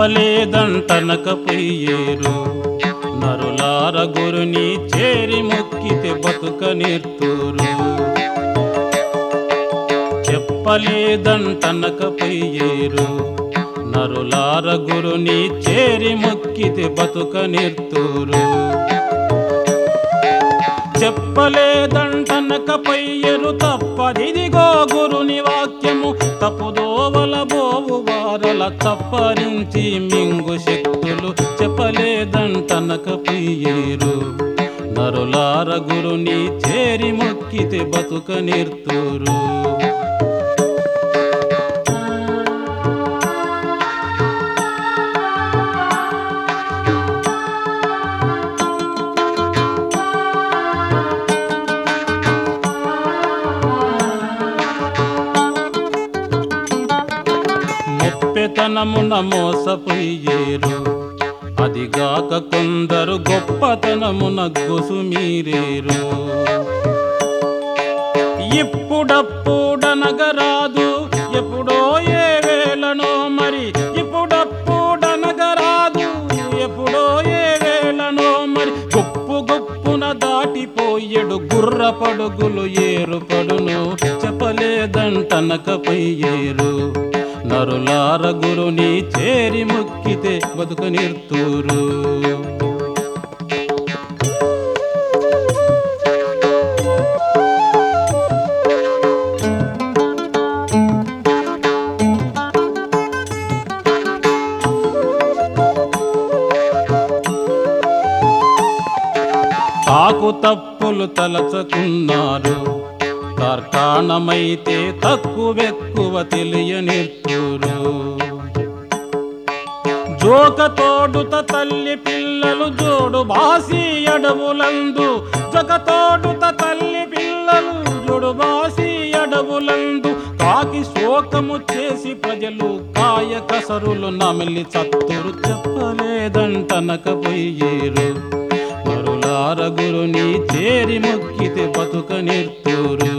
చెప్పలేదంటనకపోయేరు నరులార గురుని చేరి మొక్కితే బతుక నిర్తూరు చెప్పలేదంటనకపోయేరు నరులార గురుని చేరి మొక్కితే బతుక నిర్తూరు చెప్పలేదంటనకపోయ్యరు తప్పదిదిగో గురుని వాక్యము తప్పుదోవల బోవు వారల తప్పరించి మింగు శక్తులు చెప్పలేదంటనకపోయ్యేరు నరులార గురుని చేరి మొక్కితే బతుక నిర్తూరు ముప్పెతనమున మోసపోయేరు అదిగాక కొందరు గొప్పతనమున గొసుమీరేరు ఇప్పుడప్పుడనగరాదు ఎప్పుడో ఏ వేళనో మరి ఇప్పుడప్పుడనగరాదు ఎప్పుడో ఏ వేళనో మరి గొప్పు గొప్పున దాటిపోయేడు గుర్ర పడుగులు ఏరు పడును చెప్పలేదంటనకపోయేరు నరులార గురుని చేరి మొక్కితే బతుక నిర్తూరు తాకు తప్పులు తలచకున్నారు కార్కాణమైతే తక్కువెక్కువ తెలియనిర్తురు జోక తోడుత తల్లి పిల్లలు జోడు బాసి అడవులందు జగ తోడుత తల్లి పిల్లలు జోడు బాసి అడవులందు కాకి శోకము చేసి ప్రజలు కాయ కసరులు నమిలి చత్తురు చెప్పలేదంటనకపోయేరు మరులార గురుని చేరి మొక్కితే బతుక నిర్తూరు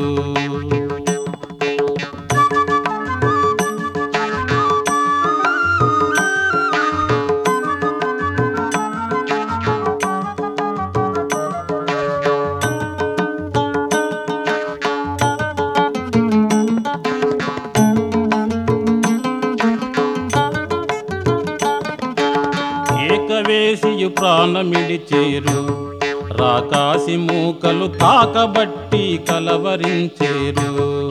ఏకవేసియు ప్రాణమిడిచేరు రాకాసి మూకలు తాకబట్టి కలవరించేరు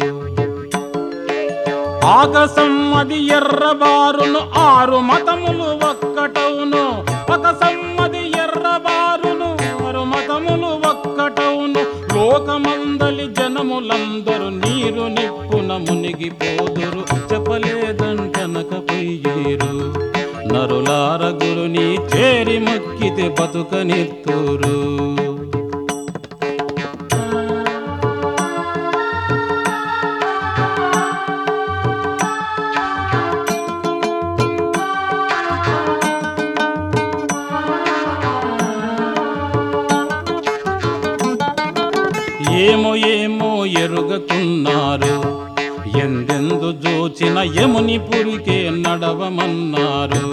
ఆకాశమ్మది ఎర్రబారును ఆరు మతములు ఒక్కటవును ఒక సమ్మది ఎర్రబారును ఆరు మతములు ఒక్కటవును లోకమందలి జనములందరూ నీరు నిప్పున మునిగిపోదురు చెప్పలేదంటనకపోయేరు నరులార గురుని చేరి మొక్కితే బతుక నిర్తూరు ఏమో ఏమో ఎరుగకున్నారు ఎందెందు జోచిన యముని పురికే నడవమన్నారు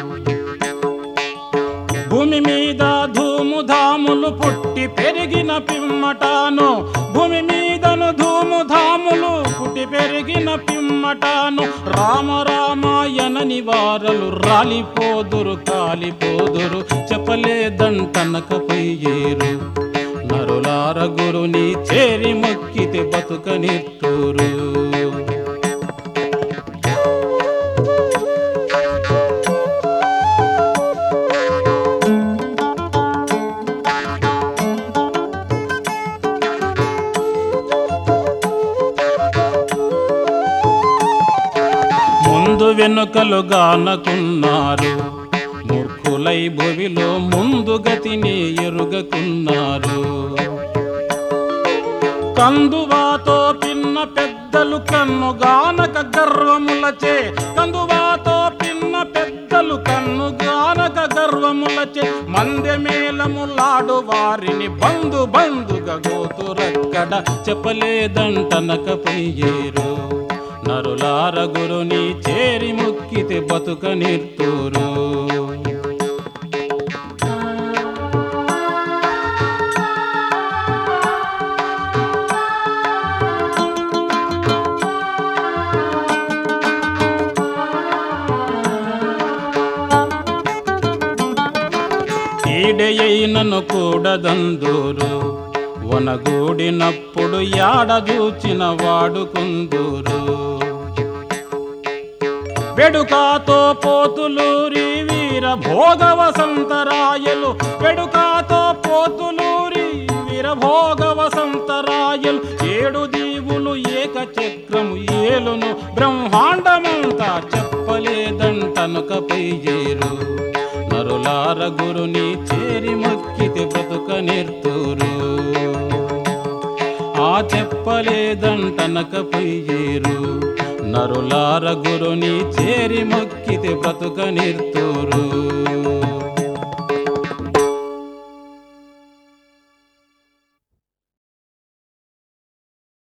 భూమి మీద ధూముధాములు పుట్టి పెరిగిన పిమ్మటాను భూమి మీదను ధూముధాములు పుట్టి పెరిగిన పిమ్మటాను రామ రామాయణని వారలు రాలిపోదురు కాలిపోదురు చెప్పలేదంటనకపోయేరు నరులార గురుని చేరి మొక్కితే బతుక నిట్టూరు ముందు వెనుకలు గానకున్నారు మూర్ఖులై భువిలో ముందు గతిని ఎరుగకున్నారు కందువాతో పిన్న పెద్దలు కన్ను గానక గర్వములచే కందువాతో పిన్న పెద్దలు కన్ను గానక గర్వములచే మందె మేలములాడు వారిని బంధు బంధుగా గోతురక్కడ చెప్పలేదంటనకపోయేరు నరులార గురుని చేరి ముక్కితే బతుక నిర్తూరు ఈడెయైనను కూడదందూరు వనగూడినప్పుడు యాడదూచిన వాడుకుందూరు వెడుకాతో పోతులూరి వీర భోగ వసంతరాయలు వెడుకాతో పోతులూరి వీర భోగ వసంతరాయలు ఏడు దీవులు ఏక చక్రము ఏలును బ్రహ్మాండమంతా చెప్పలేదంటనుకపై చేరు నరులార గురుని చేరి మొక్కితే బ్రతుక నిర్తూరు ఆ చెప్పలేదంటనకపై ఏరు నరులార గురుని చేరి మొక్కితే బ్రతుక నిర్తూరు